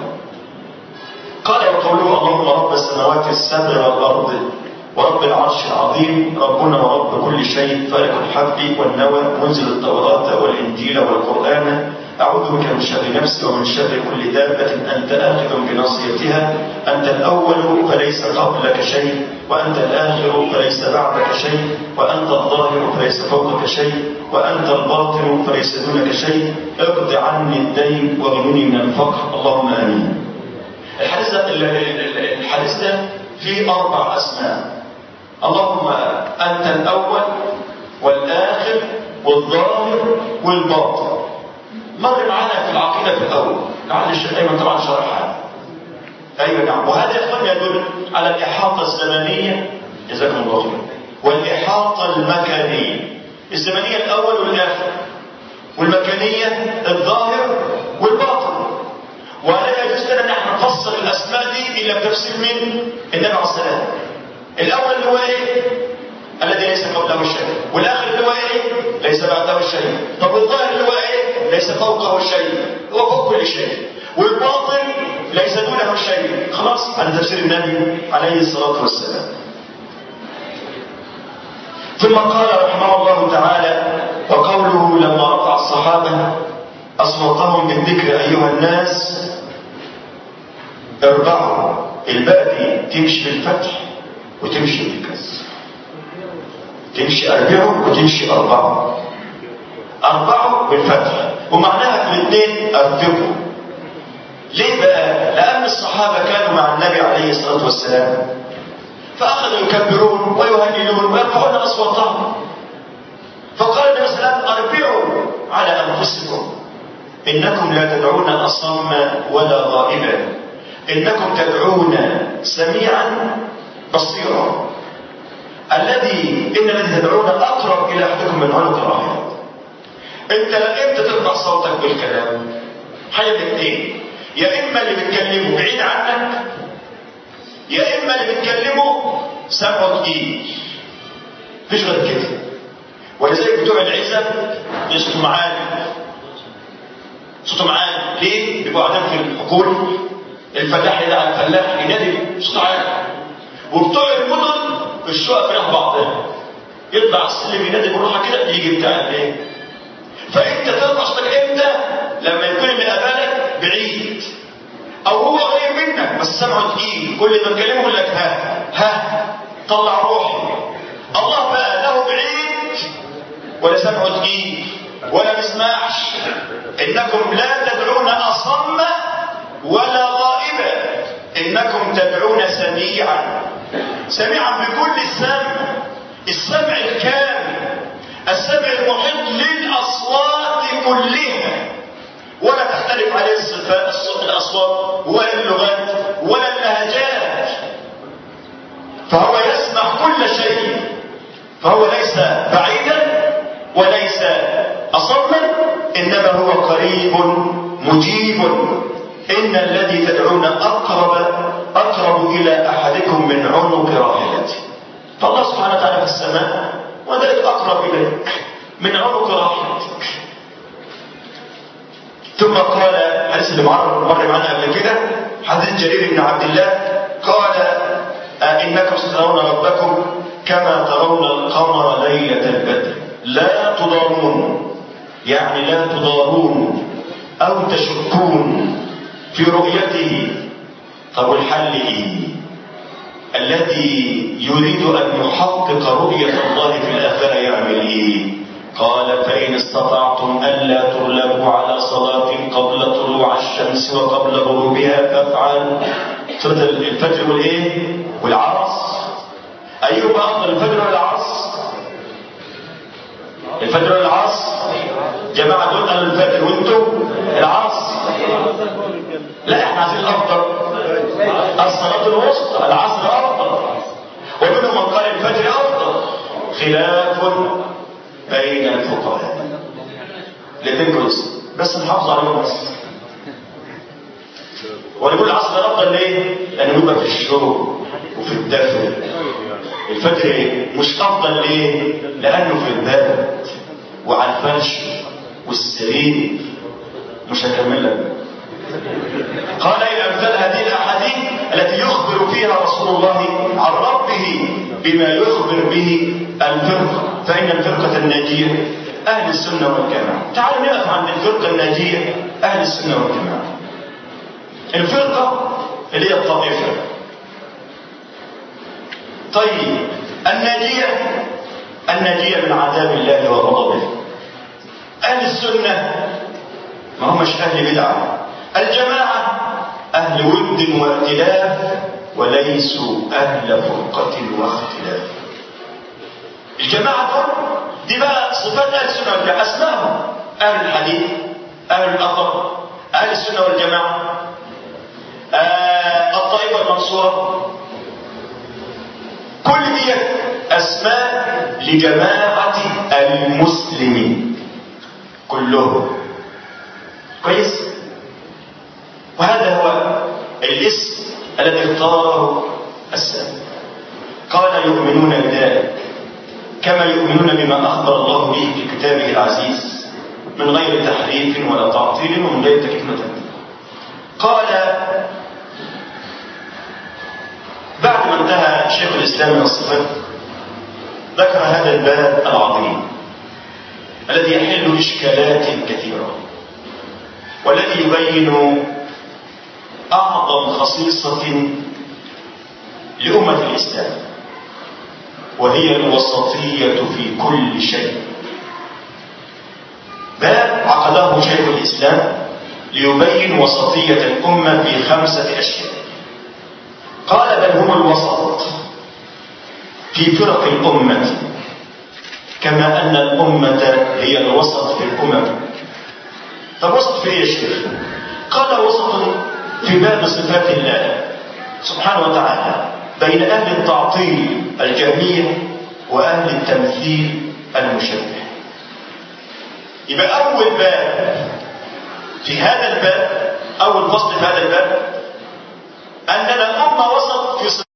قال وقوله اللهم رب السماوات السبع والأرض ورب العرش العظيم ربنا ورب كل شيء فالق الحب والنوى منزل التوراة والإنجيل والقرآن أعوذ بك من شر نفسي ومن شر كل دابة أنت آخذ بناصيتها أنت الأول فليس قبلك شيء وأنت الآخر فليس بعدك شيء وأنت الظاهر فليس فوقك شيء وأنت الباطن فليس دونك شيء اقض عني الدين واغنني من الفقر اللهم آمين الحديث ده الحديث ده فيه أربع أسماء اللهم أنت الأول والآخر والظاهر والباطن مر معانا في العقيدة في الأول لعل الشيخ أيمن طبعا شرحها أيوة نعم وهذا يا إخوان يدل على الإحاطة الزمنية جزاكم الله خير والإحاطة المكانية الزمنية الأول والآخر والمكانية الظاهر والباطن ولا يجوز لنا ان احنا نفسر الاسماء دي الا بتفسير من النبي عليه السلام الاول اللي هو ايه الذي ليس قبله شيء والاخر اللي هو ايه ليس بعده شيء طب الظاهر اللي هو ايه ليس فوقه شيء هو فوق كل شيء والباطن ليس دونه شيء خلاص هذا تفسير النبي عليه الصلاه والسلام ثم قال رحمه الله تعالى وقوله لما رفع الصحابه اصواتهم بالذكر ايها الناس اربعوا الباء دي تمشي بالفتح وتمشي بالكسر تمشي أربعة وتمشي أربعة أربعة بالفتح ومعناها في الاثنين أرفقوا ليه بقى؟ لأن الصحابة كانوا مع النبي عليه الصلاة والسلام فأخذوا يكبرون ويهللون ويرفعون أصواتهم فقال النبي صلى الله عليه وسلم أربعوا على أنفسكم إنكم لا تدعون أصم ولا غائبا إنكم تدعون سميعا بصيرا الذي إن الذي تدعون أقرب إلى أحدكم من عنق الرحمة أنت إمتى ترفع صوتك بالكلام حاجة من اثنين يا إما اللي بتكلمه بعيد عنك يا إما اللي بتكلمه سمعه تقيل مفيش غير كده ولذلك بتوع العزب يصوتوا معانا صوتهم عالي ليه؟ بيبقوا قاعدين في الحقول الفلاح يدعى الفلاح ينادي صوت عالي وبتوع المدن الشقق فيها بعضها يطلع السلم ينادي بالراحه كده يجي بتاع الايه؟ فانت ترفع صوتك امتى؟ لما يكون اللي قبالك بعيد او هو قريب منك بس سمعه تقيل كل ما تكلمه يقول لك ها ها طلع روحي الله بقى له بعيد ولا سمعه تقيل ولا بيسمعش انكم لا تدعون اصم ولا غائبا انكم تدعون سميعا سميعا بكل السمع السمع الكامل السمع المحيط للاصوات كلها ولا تختلف عليه الصفات الاصوات ولا اللغات ولا اللهجات فهو يسمع كل شيء فهو ليس بعيدا وليس أصما إنما هو قريب مجيب إن الذي تدعون أقرب أقرب إلى أحدكم من عنق راحلته فالله سبحانه وتعالى في السماء وذلك أقرب إليك من عنق راحلتك ثم قال حديث اللي مر مر معنا قبل كده حديث جرير بن عبد الله قال إنكم سترون ربكم كما ترون القمر ليلة البدر لا تضارون يعني لا تضارون أو تشكون في رؤيته طب الحل إيه الذي يريد أن يحقق رؤية الله في الآخرة يعمل إيه قال فإن استطعتم ألا تغلبوا على صلاة قبل طلوع الشمس وقبل غروبها فافعلوا الفجر والإيه والعصر أيهما أفضل الفجر والعصر الفجر والعصر جماعة دول قالوا الفجر وانتم العصر لا احنا عايزين الافضل الصلاة الوسطى العصر افضل ومنهم من قال الفجر افضل خلاف بين الفقهاء الاثنين كويس بس نحافظ عليهم بس ونقول العصر الافضل ليه؟ لانه بيبقى في الشروق وفي الدفء الفجر مش افضل ليه؟ لانه في البرد وعلى الفرش والسرير مش هكمل لك قال إلى أمثال هذه الأحاديث التي يخبر فيها رسول الله عن ربه بما يخبر به الفرقة فإن الفرقة الناجية أهل السنة والجماعة تعالوا نقف عند الفرقة الناجية أهل السنة والجماعة الفرقة اللي هي الطائفة طيب الناجية الناجية من عذاب الله وغضبه أهل السنة ما همش أهل بدعة الجماعة أهل ود وائتلاف وليسوا أهل فرقة واختلاف الجماعة دول دي بقى صفات أهل السنة والجماعة أسمائهم أهل الحديث أهل الأثر أهل السنة والجماعة آه الطائفة المنصورة كل دي أسماء لجماعة المسلمين كلهم كويس وهذا هو الاسم الذي اختاره السلف قال يؤمنون بذلك كما يؤمنون بما أخبر الله به في كتابه العزيز من غير تحريف ولا تعطيل ومن غير تكليف وتمثيل قال بعد ما انتهى شيخ الإسلام من الصفات ذكر هذا الباب العظيم الذي يحل إشكالات كثيرة والذي يبين أعظم خصيصة لأمة الإسلام وهي الوسطية في كل شيء باب عقده شيخ الإسلام ليبين وسطية الأمة في خمسة أشياء قال بل هم الوسط في فرق الأمة كما أن الأمة هي الوسط في الأمم طب وسط في ايه يا شيخ قال وسط في باب صفات الله سبحانه وتعالى بين أهل التعطيل الجهمية وأهل التمثيل المشبه يبقى أول باب في هذا الباب أول فصل في هذا الباب أننا الأمة وسط في صفات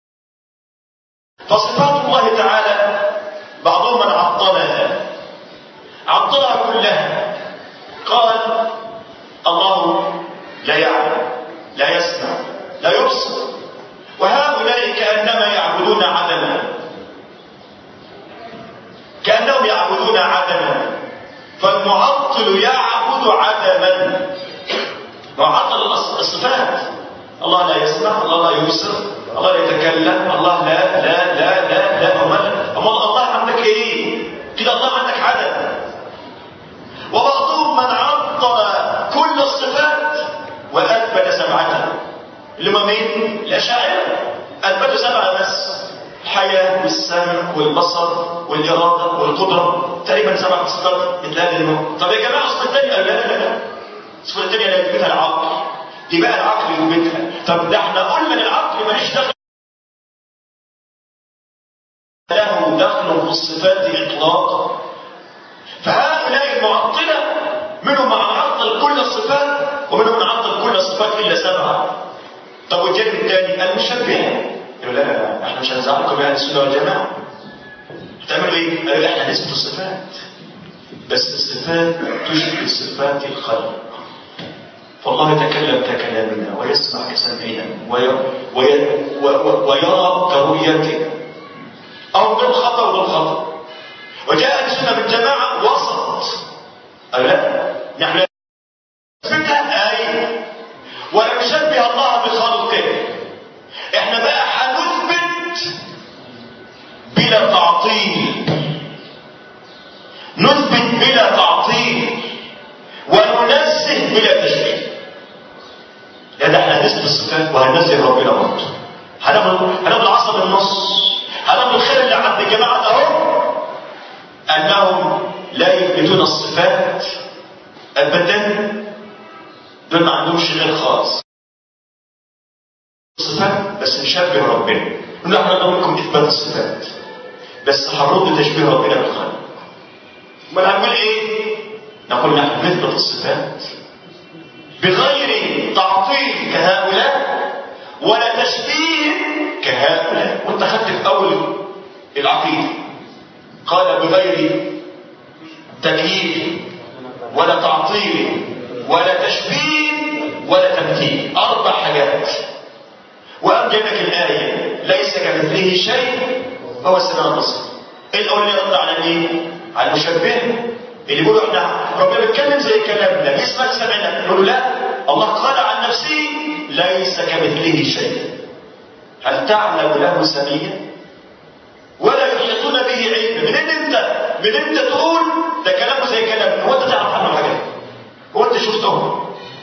فصفات الله تعالى بعضهم من عطلها عطلها كلها قال الله لا يعلم لا يسمع لا يبصر وهؤلاء كأنما يعبدون عدما كأنهم يعبدون عدما فالمعطل يعبد عدما معطل الصفات الله لا يسمع الله لا يبصر الله لا يتكلم الله لا لا لا لا لا أمال الله عندك ايه كده الله عندك عدم وبعضهم من عطل كل الصفات وأثبت سبعتها اللي هم مين؟ الأشاعرة أثبتوا سبعة بس الحياة والسمع والبصر والإرادة والقدرة تقريبا سبع صفات مثل هذه النوع طب يا جماعة الصفة الثانية لا لا لا الصفة الثانية لا يثبتها العقل دي بقى العقل يثبتها طب ده احنا قلنا العقل ماليش دخل له دخل في الصفات إطلاقا فهؤلاء المعطلة منهم من عطل كل الصفات ومنهم من عطل كل الصفات إلا سبعة طب والجانب الثاني المشبهة يقول لا لا لا احنا مش هنزعلكم بأهل السنة والجماعة هتعملوا ايه؟ قالوا احنا نثبت الصفات بس الصفات تشبه صفات الخلق فالله يتكلم ككلامنا ويسمع كسمعنا ويرى, ويرى, ويرى كرؤيتنا أو بالخطأ وبالخطأ وجاء السنة بالجماعة وسط أو لا نحن نثبتها آية ونشبه الله بخلقه احنا بقى هنثبت بلا تعطيل نثبت بلا تعطيل وننزه بلا تشبيه لا ده احنا هنثبت الصفات وهننزه ربنا برضه هناخد هناخد العصا بالنص هناخد الخير اللي عند الجماعه ده اهو انهم لا يثبتون الصفات ابدا دول ما عندهمش غير خاص الصفات بس نشبه ربنا نقول احنا نقول لكم اثبات الصفات بس هنرد تشبيه ربنا بالخلق امال هنقول ايه نقول نحن نثبت الصفات بغير تعطيل كهؤلاء ولا تشبيه كهؤلاء وانت خدت في اول العقيده قال بغير تكييف ولا تعطيل ولا تشبيه ولا تمثيل اربع حاجات وقام جايب لك الايه ليس كمثله شيء هو السميع البصير الاولانيه رد على مين على المشبهه اللي بيقولوا احنا ربنا بيتكلم زي كلامنا بيسمع سمعنا نقول له لا الله قال عن نفسه ليس كمثله شيء هل تعلم له سميا ولا يحيطون به علما من ان انت من انت تقول ده كلامه زي كلامنا هو انت تعرف عنه حاجه هو انت شفته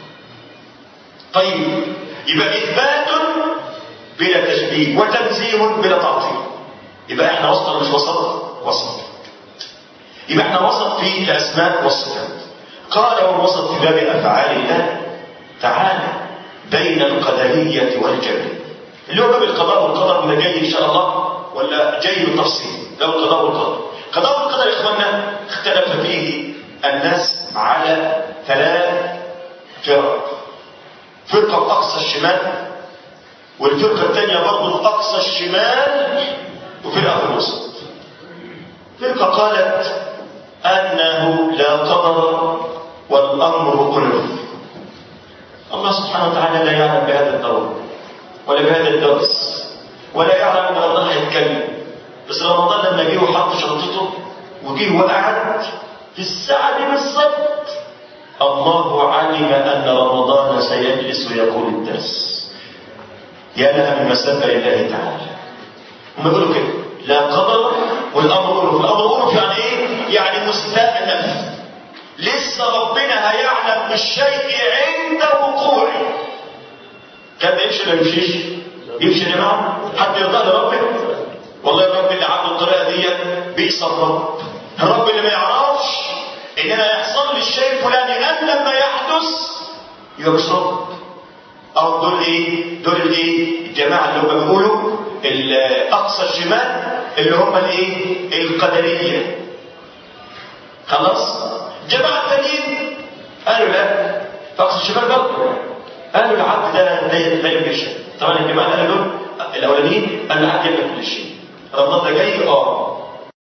طيب يبقى اثبات بلا تشبيه وتنزيه بلا تعطيل يبقى احنا وسط ولا مش وسط وسط يبقى احنا وسط في الاسماء والصفات قال والوسط في باب افعال الله تعالى بين القدريه والجبريه اللي هو باب القضاء والقدر ولا جاي ان شاء الله ولا جاي بالتفصيل باب القضاء والقدر القضاء والقدر يا اخوانا اختلف فيه الناس على ثلاث فرق فرقه في اقصى الشمال والفرقه الثانيه برضه في اقصى الشمال وفرقه في الوسط فرقه قالت انه لا قدر والامر انف الله سبحانه وتعالى لا يعلم بهذا الدور ولا بهذا الدرس ولا يعلم ان رمضان هيتكلم بس رمضان لما جه وحط شنطته وجه وقعد في الساعه دي بالظبط الله علم ان رمضان سيجلس ويقول الدرس يا لها من مسبه لله تعالى هم يقولوا كده لا قدر والامر انف الامر انف يعني ايه يعني مستأنف لسه ربنا هيعلم بالشيء عند وقوعه كان يمشي ولا يمشيش يمشي يا جماعه حد يرضى لربه والله الرب اللي عنده الطريقه دي بئس الرب الرب اللي ما يعرفش ان انا يحصل لي الشيء الفلاني ان لما يحدث يبقى مش رب او دول ايه دول الايه الجماعه اللي هم بيقولوا اقصى الشمال اللي هم الايه القدريه خلاص جماعه التانيين قالوا لا في اقصى الشمال برضه قالوا العبد ده لا يملك شيء طبعا الجماعه اللي دول الاولانيين قالوا العبد يملك كل شيء رمضان ده جاي اه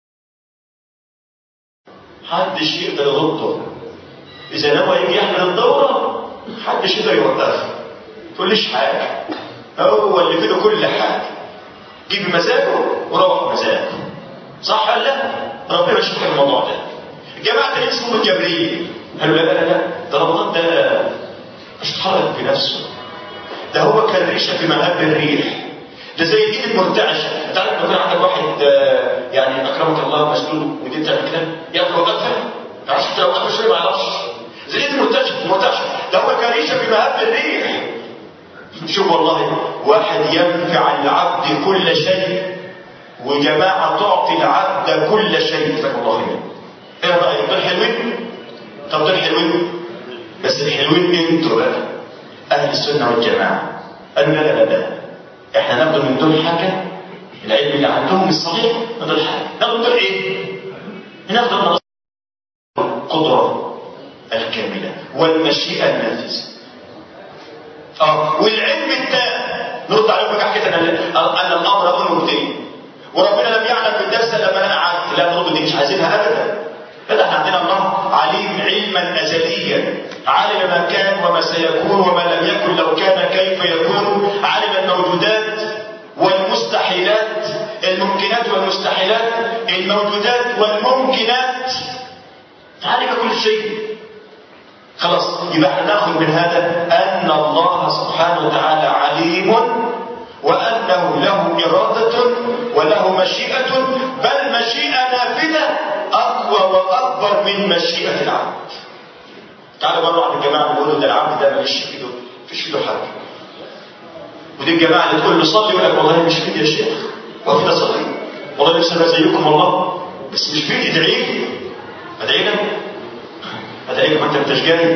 محدش يقدر يرده اذا نوى يجي يحمل الدوره محدش يقدر يوقفه تقوليش حاجه هو اللي في كل حاجه جيب مزاجه وروح بمزاجه صح ولا لا؟ ربنا يشوف الموضوع ده الجماعه اللي اسمهم الجبريه قالوا لا لا لا ده رمضان ده مش اتحرك بنفسه ده هو كان ريشه في مهب الريح ده زي الايد المرتعشه انت عارف لو كان عندك واحد يعني اكرمك الله مسلول ودي تعمل كده ياكل وقفها ما يعرفش لو وقفها شويه ما يعرفش زي الايد المرتعشه المرتعشه ده هو كان ريشه في مهب الريح شوف والله واحد ينفع العبد كل شيء وجماعه تعطي العبد كل شيء جزاك الله خير ايه رايك دول حلوين طب دول حلوين بس الحلوين انتوا بقى اهل السنه والجماعه قالوا لا لا لا لا احنا ناخد من دول حاجه العلم اللي عندهم الصحيح من دول حاجه ناخد دول ايه؟ ناخد من القدره الكامله والمشيئه النافذه اه والعلم التام نرد عليكم بقى حكايه ان ان الامر امر مبتدئ وربنا لم يعلم بالدرس لما انا قعدت لا نرد دي مش عايزينها ابدا لا احنا عندنا الله عليم علما ازليا علم ما كان وما سيكون وما لم يكن لو كان كيف يكون علم الموجودات والمستحيلات الممكنات والمستحيلات الموجودات والممكنات علم كل شيء خلاص يبقى احنا ناخذ من هذا ان الله سبحانه وتعالى عليم وانه له اراده وله مشيئه بل مشيئه نافذه اقوى واكبر من مشيئه العبد تعالوا بره عند الجماعه بيقولوا ده العبد ده ماليش في ايده مفيش في ايده حاجه ودي الجماعه اللي تقول له صلي يقول لك والله مش في ايدي يا شيخ وفي ده صلي والله نفسي ابقى زيكم والله بس مش في ايدي ادعي لي ادعي لك ادعي لك ما انت انتش جاي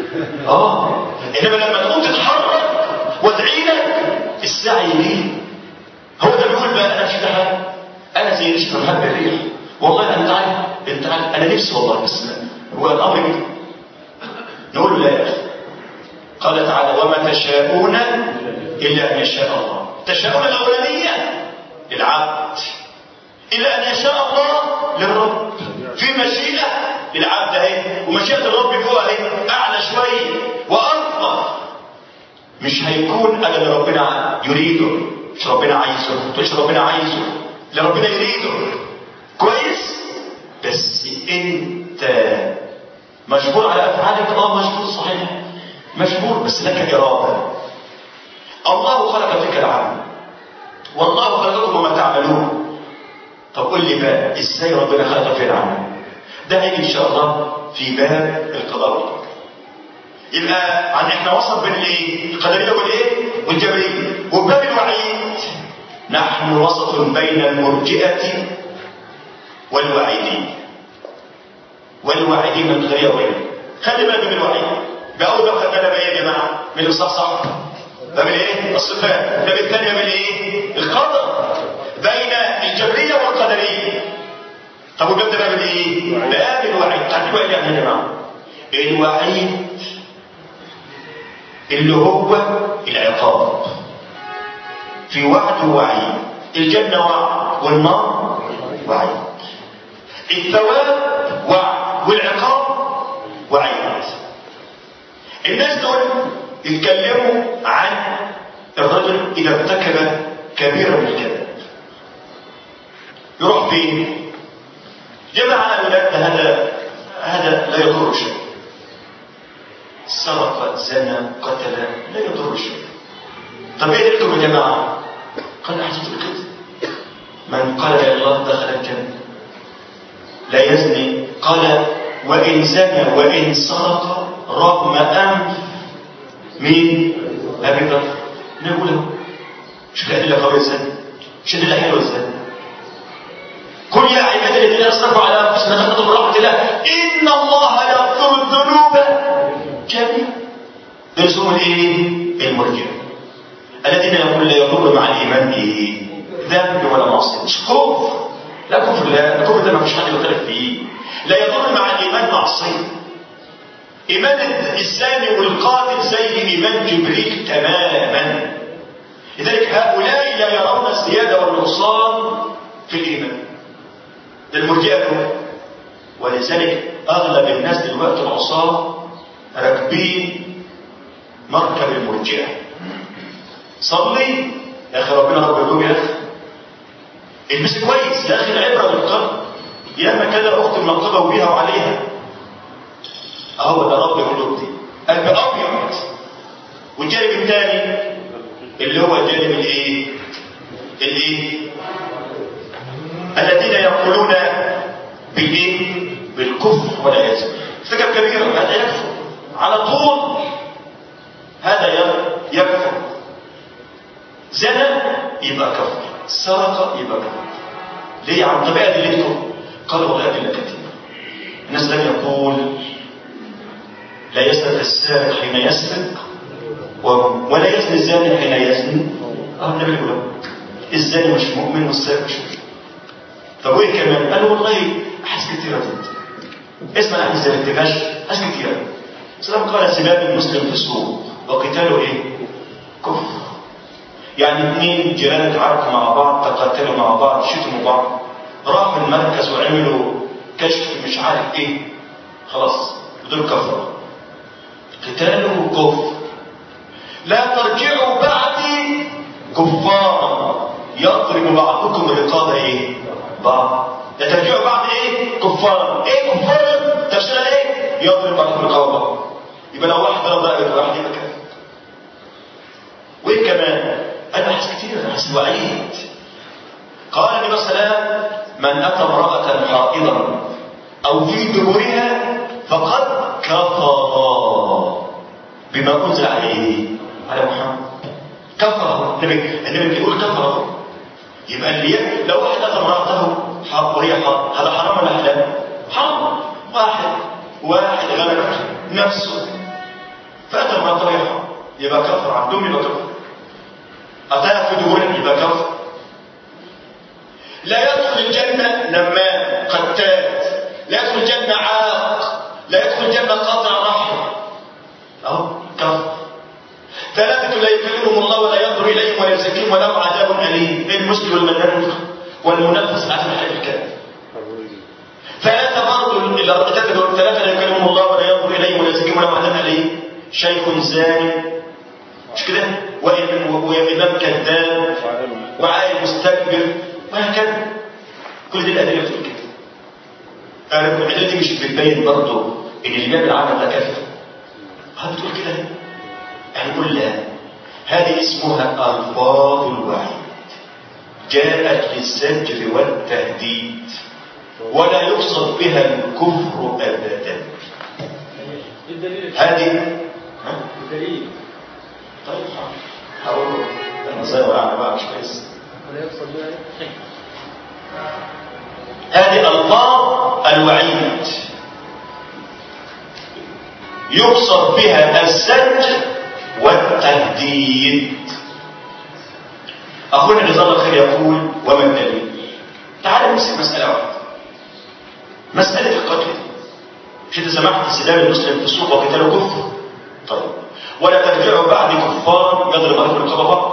اه انما لما تقوم تتحرك وادعي لك السعي ليه هو ده بيقول بقى انا مش في حاجه انا زي ريش محب الريح والله انت عارف انت عارف انا نفسي والله بس هو الامر كده نقول له لا يا اخي قال تعالى وما تشاءون الا ان يشاء الله تشاءون الاولانيه للعبد الا ان يشاء الله للرب في مشيئه للعبد اهي ومشيئه الرب فوق اهي اعلى شويه واكبر مش هيكون انا اللي ربنا يريده مش ربنا عايزه مش ربنا عايزه اللي ربنا يريده كويس بس انت مجبور على افعالك اه مجبور صحيح مجبور بس لك اراده الله خلق فيك العمل والله خلقكم وما تعملون طب قول لي بقى ازاي ربنا خلق فيك العمل ده هيجي ان شاء الله في باب القضاء والقدر يبقى عن احنا وسط بين الايه القدريه والايه والجبريه وباب الوعيد نحن وسط بين المرجئه والواعدين والواعدين من القدريه والجبريه خلي بالك من الوعيد باول باب خدنا بقى يا جماعه من الصح باب الايه الصفات باب الثاني باب الايه القدر بين الجبريه والقدريه طب وباب ده باب الايه باب الوعيد تعرفوا ايه يعني يا جماعه الوعيد اللي هو العقاب في وعد ووعيد الجنة وعد والنار وعيد الثواب وعد والعقاب وعيد الناس دول يتكلموا عن الرجل إذا ارتكب كبيرا من الكذب يروح فين؟ جماعة أولاد هذا هذا لا يضر شيء سرق زنى قتل لا يضر شيء طب ايه دلكم يا جماعه قال احسنت الكذب من قال يا الله دخل الجنه لا يزني قال وان زنى وان سرق رغم انف مين ابي بكر نقول له شوف الادله قويه ازاي شوف الادله حلوه ازاي قل يا عبادي الذين اسرفوا على انفسهم لا تقنطوا من رحمه الله ان الله يغفر الذنوب جميعا دول اسمهم الايه المرجئه الذين يقول لا يضر مع الايمان ايه ذنب ولا معصيه مش كفر لا كفر لا الكفر ده ما فيش حد يختلف فيه لا يضر مع الايمان معصيه ايمان الزاني والقاتل زي ايمان جبريل تماما لذلك هؤلاء لا يرون الزياده والنقصان في الايمان ده المرجئه ولذلك اغلب الناس دلوقتي العصاه راكبين مركب المرجئه صلي يا اخي ربنا رب يقول يا اخي البس كويس يا اخي العبره بالقلب ياما كده اخت منقبه وبيها وعليها اهو ده رب يقول دي قلب ابيض والجانب الثاني اللي هو الجانب الايه الايه الذين يقولون بالايه بالكفر والعياذ بالله ارتكب كبيره هذا يكفر على طول هذا يكفر زنى يبقى كفر سرق يبقى كفر ليه يا عم طب ايه ادلتكم قالوا والله ادله كثيره الناس لم يقول لا يسرق السارق حين يسرق ولا يزني الزاني حين يزني اه النبي يقول الزاني مش مؤمن والسارق مش مؤمن طب وايه كمان قالوا والله احس كثيره جدا اسمع احس زي الاتجاج احس كثيره السلام قال سباب المسلم في السوق وقتاله ايه كفر يعني اثنين جيران اتعاركوا مع بعض تقاتلوا مع بعض شتموا بعض راحوا المركز وعملوا كشف مش عارف ايه خلاص دول كفر قتاله كفر لا ترجعوا بعدي كفارا يضرب بعضكم الرقاب ايه بعض لا ترجعوا بعد ايه كفارا ايه كفار تفسيرها ايه يضرب بعضكم الرقاب بعض يبقى لو واحد ضرب رقبه واحد يبقى كده وايه كمان انا بحث كتير انا بحث وعيد قال النبي صلى الله عليه وسلم من اتى امراه حائضا او في دبرها فقد كفر بما انزل عليه على محمد كفر النبي النبي بيقول كفر يبقى اللي لو واحد اتى امراته وهي حائض هذا حرام ولا حلال؟ حرام واحد واحد غلب نفسه فاتى امراته وهي حائض يبقى كفر عندهم يبقى كفر أتاها في دبرها يبقى كفر لا يدخل الجنة نمام قتال لا يدخل الجنة عاق لا يدخل الجنة قاطع رحم أهو كفر ثلاثة لا يكلمهم الله ولا ينظر إليهم ولا يزكيهم ولهم عذاب أليم المسلم والمنافق والمنافس على الحد الكاذب ثلاثة برضه الثلاثة ثلاثة لا يكلمهم الله ولا ينظر إليهم ولا يزكيهم ولهم عذاب أليم شيخ زاني مش كده وإمام كذاب وعالم مستكبر وهكذا كل دي الأدلة بتقول كده العدة دي مش بتبين برضه ان اللي بيعمل العمل ده كافر هل بتقول كده هنقول لا هذه اسمها الفاظ الوعيد جاءت للزجر والتهديد ولا يقصد بها الكفر ابدا الدليل هذه ها؟ الدليل طيب هقول انا زي وقعنا بقى مش كويس ولا يقصد بها إيه؟ هذه الفاظ الوعيد يقصد بها الزج والتهديد اخونا جزاه الله خير يقول وما الدليل تعال نمسك مساله واحده مساله القتل دي مش انت سمحت سلام المسلم في السوق وقتاله كفر طيب ولا ترجعوا بعد كفار يضرب عليكم الرقبه بعض